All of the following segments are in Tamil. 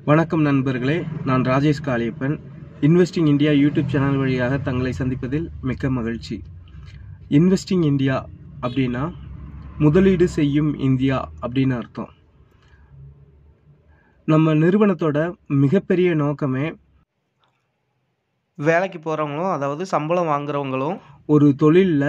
வணக்கம் நண்பர்களே நான் Rajesh Kaliyappan investing India YouTube channel வழியாக தங்களை சந்திப்பதில் மிக்க மகிழ்ச்சி இன்வெஸ்டிங் இந்தியா அப்படின்னா முதலீடு செய்யும் இந்தியா அப்படின்னு அர்த்தம் நம்ம நிறுவனத்தோட மிகப்பெரிய நோக்கமே வேலைக்கு போகிறவங்களும் அதாவது சம்பளம் வாங்குறவங்களும் ஒரு தொழிலில்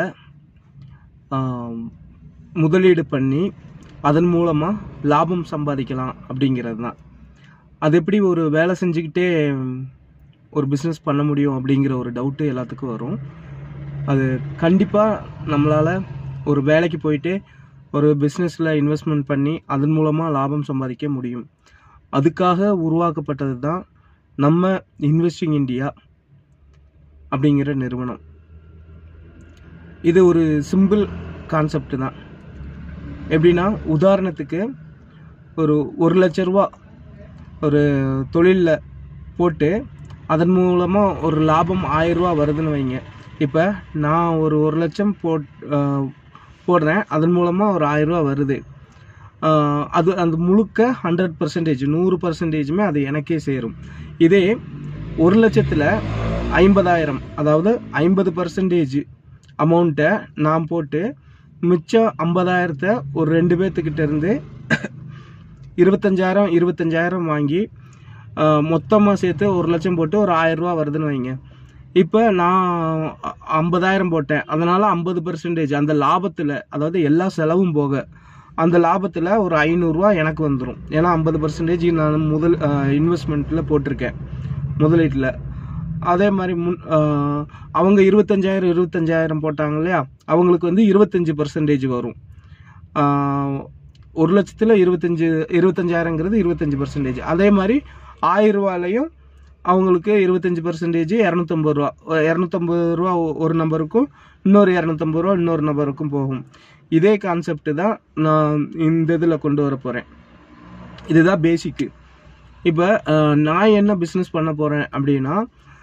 முதலீடு பண்ணி அதன் மூலமாக லாபம் சம்பாதிக்கலாம் அப்படிங்கிறது தான் அது எப்படி ஒரு வேலை செஞ்சுக்கிட்டே ஒரு பிஸ்னஸ் பண்ண முடியும் அப்படிங்கிற ஒரு டவுட்டு எல்லாத்துக்கும் வரும் அது கண்டிப்பாக நம்மளால் ஒரு வேலைக்கு போயிட்டு ஒரு பிஸ்னஸில் இன்வெஸ்ட்மெண்ட் பண்ணி அதன் மூலமாக லாபம் சம்பாதிக்க முடியும் அதுக்காக உருவாக்கப்பட்டது தான் நம்ம இன்வெஸ்டிங் இந்தியா அப்படிங்கிற நிறுவனம் இது ஒரு சிம்பிள் கான்செப்ட் தான் எப்படின்னா உதாரணத்துக்கு ஒரு ஒரு லட்ச ரூபா ஒரு தொழிலில் போட்டு அதன் மூலமாக ஒரு லாபம் ஆயிரம் ரூபா வருதுன்னு வைங்க இப்போ நான் ஒரு ஒரு லட்சம் போட் ஆஹ் போடுறேன் அதன் மூலமாக ஒரு ஆயிரம் ரூபா வருது ஆஹ் அது அந்த முழுக்க ஹண்ட்ரட் பர்சன்டேஜ் நூறு பர்சன்டேஜுமே அது எனக்கே சேரும் இதே ஒரு லட்சத்தில் ஐம்பதாயிரம் அதாவது ஐம்பது பர்சன்டேஜ் அமௌண்ட்டை நான் போட்டு மிச்சம் ஐம்பதாயிரத்தை ஒரு ரெண்டு பேர்த்துக்கிட்ட இருந்து இருபத்தஞ்சாயிரம் இருபத்தஞ்சாயிரம் வாங்கி மொத்தமாக சேர்த்து ஒரு லட்சம் போட்டு ஒரு ஆயிரம் ரூபா வருதுன்னு வைங்க இப்போ நான் அ- ஐம்பதாயிரம் போட்டேன் அதனால் ஐம்பது பர்சன்டேஜ் அந்த லாபத்தில் அதாவது எல்லா செலவும் போக அந்த லாபத்தில் ஒரு ஐநூறுரூவா எனக்கு வந்துடும் ஏன்னா ஐம்பது பர்சன்டேஜ் நான் முதல் இன்வெஸ்ட்மெண்ட்டில் போட்டிருக்கேன் முதலீட்டில் அதே மாதிரி முன் அஹ், அவங்க இருபத்தஞ்சாயிரம் இருபத்தஞ்சாயிரம் போட்டாங்க இல்லையா அவங்களுக்கு வந்து இருபத்தஞ்சி பர்சன்டேஜ் வரும் ஆஹ், ஒரு லட்சத்தில் இருபத்தஞ்சி இருபத்தஞ்சாயிரங்கிறது இருபத்தஞ்சி பர்சன்டேஜ் அதே மாதிரி ஆயிரம் ரூபாலையும் அவங்களுக்கு இருபத்தஞ்சி பர்சன்டேஜ் இரநூத்தம்பது ரூபா இரநூத்தம்பது ரூபா ஒ- ஒரு நம்பருக்கும் இன்னொரு இரநூத்தம்பது ரூபா இன்னொரு நபருக்கும் போகும் இதே கான்செப்ட் தான் நான் இந்த இதில் கொண்டு வர போகிறேன் இதுதான் பேசிக்கு இப்போ நான் என்ன பிஸ்னஸ் பண்ண போகிறேன் அப்படின்னா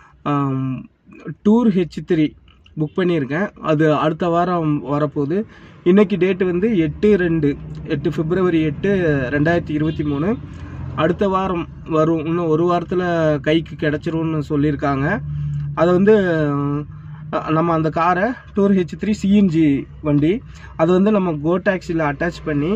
டூர் ஹெச் த்ரீ புக் பண்ணியிருக்கேன் அது அடுத்த வாரம் வரப்போகுது இன்னைக்கு டேட்டு வந்து எட்டு ரெண்டு எட்டு பிப்ரவரி எட்டு ரெண்டாயிரத்தி இருபத்தி மூணு அடுத்த வாரம் வரும் இன்னும் ஒரு வாரத்தில் கைக்கு கிடச்சிரும்னு சொல்லியிருக்காங்க அதை வந்து அஹ், நம்ம அந்த காரை டூர் ஹெச் த்ரீ சிஎன்ஜி வண்டி அது வந்து நம்ம கோ டாக்ஸியில் அட்டாச் பண்ணி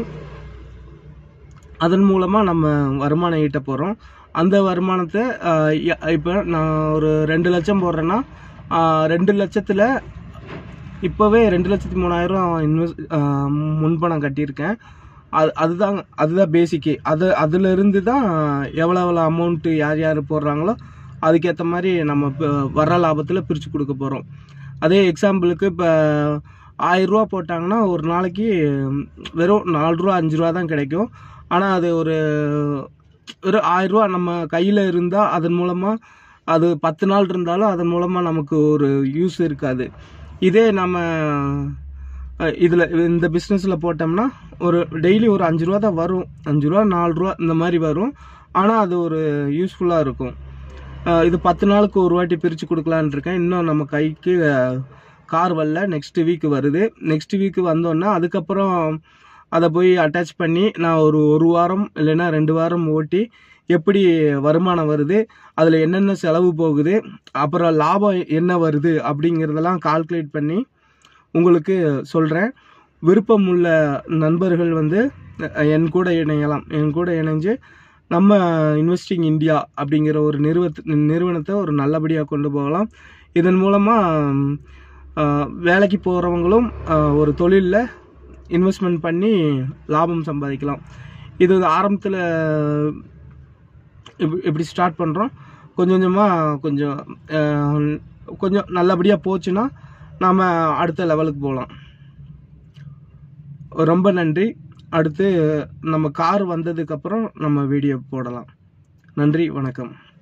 அதன் மூலமாக நம்ம வருமானம் ஈட்ட போகிறோம் அந்த வருமானத்தை இப்போ நான் ஒரு ரெண்டு லட்சம் போடுறேன்னா ஆஹ், ரெண்டு லட்சத்தில் இப்போவே ரெண்டு லட்சத்தி மூணாயிரம் இன்வெஸ்ட் முன்பணம் கட்டியிருக்கேன் அது அதுதான் அதுதான் பேசிக்கு அது அதிலிருந்து தான் எவ்வளோ எவ்வளோ அமௌண்ட்டு யார் யார் போடுறாங்களோ அதுக்கேற்ற மாதிரி நம்ம இப்ப வர்ற லாபத்தில் பிரித்து கொடுக்க போகிறோம் அதே எக்ஸாம்பிளுக்கு இப்போ ஆயிரரூவா போட்டாங்கன்னா ஒரு நாளைக்கு வெறும் நாலு ரூபா அஞ்சு ரூபா தான் கிடைக்கும் ஆனால் அது ஒரு ஒரு ஆயிரரூவா நம்ம கையில் இருந்தால் அதன் மூலமாக அது பத்து நாள் இருந்தாலும் அதன் மூலமாக நமக்கு ஒரு யூஸ் இருக்காது இதே நம்ம இதில் இந்த பிஸ்னஸில் போட்டோம்னா ஒரு டெய்லி ஒரு அஞ்சு ரூபா தான் வரும் அஞ்சு ரூபா நாலு ரூபா இந்த மாதிரி வரும் ஆனால் அது ஒரு யூஸ்ஃபுல்லாக இருக்கும் அஹ் இது பத்து நாளுக்கு ஒரு வாட்டி பிரித்து கொடுக்கலான்னு இருக்கேன் இன்னும் நம்ம கைக்கு கார் வரல நெக்ஸ்ட் வீக் வருது நெக்ஸ்ட் வீக் வந்தோன்னா அதுக்கப்புறம் அதை போய் அட்டாச் பண்ணி நான் ஒரு ஒரு வாரம் இல்லைன்னா ரெண்டு வாரம் ஓட்டி எப்படி வருமானம் வருது அதில் என்னென்ன செலவு போகுது அப்புறம் லாபம் என்ன வருது அப்படிங்கிறதெல்லாம் கால்குலேட் பண்ணி உங்களுக்கு சொல்கிறேன் விருப்பம் உள்ள நண்பர்கள் வந்து அஹ், என் கூட இணையலாம் என் கூட இணைஞ்சு நம்ம இன்வெஸ்டிங் இந்தியா அப்படிங்கிற ஒரு நிறுவத்த நிறுவனத்தை ஒரு நல்லபடியாக கொண்டு போகலாம் இதன் மூலமாக வேலைக்கு போகிறவங்களும் ஒரு தொழிலில் இன்வெஸ்ட்மெண்ட் பண்ணி லாபம் சம்பாதிக்கலாம் இது ஆரம்பத்தில் இப்படி ஸ்டார்ட் பண்ணுறோம் கொஞ்சம் கொஞ்சமாக கொஞ்சம் அஹ், கொஞ்சம் நல்லபடியாக போச்சுன்னா நாம் அடுத்த லெவலுக்கு போகலாம் ரொம்ப நன்றி அடுத்து நம்ம கார் வந்ததுக்கப்புறம் நம்ம வீடியோ போடலாம் நன்றி வணக்கம்